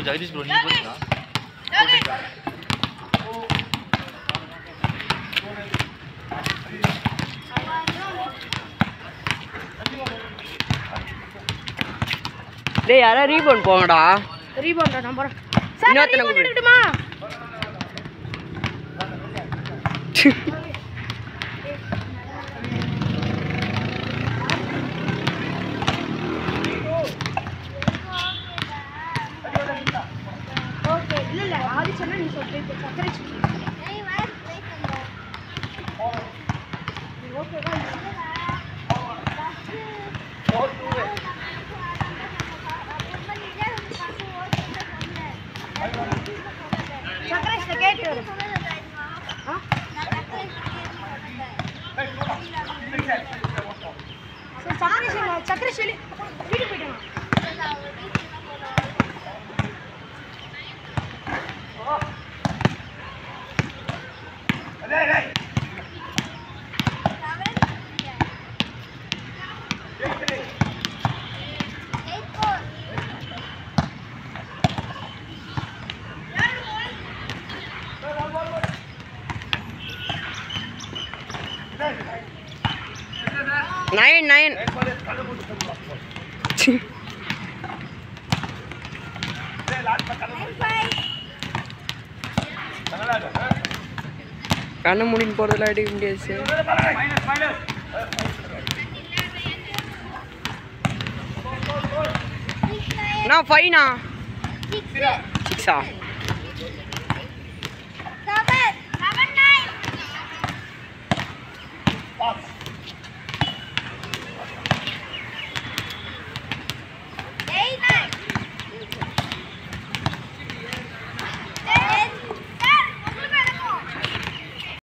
Jagadish bro நீங்க போறீங்களா டேய் யாரா ரீபவுண்ட் போங்கடா ரீபவுண்டா நம்பர் சார் இன்னொருத்தனை ரீபவுண்ட் கூப்பிடு. எடுக்கட்டுமா ஓகே இல்ல இல்ல ஆதி சொன்னா நீ சொல்லு இப்போ சக்கரை சொல்லு ஓகேவா சக்கரை கிட்ட கேட்டு வரு. ஆ? சரி, சக்கரை சொல்லு சக்கரை சொல்லி வீட்டுக்கு போயிட்டாங்க நைன் நைன் கண்ணு முடின்னு போகிறதுல அடிக்க முடியாது சார் நான் ஃபைனா சிக்ஸா Seven, seven, nine.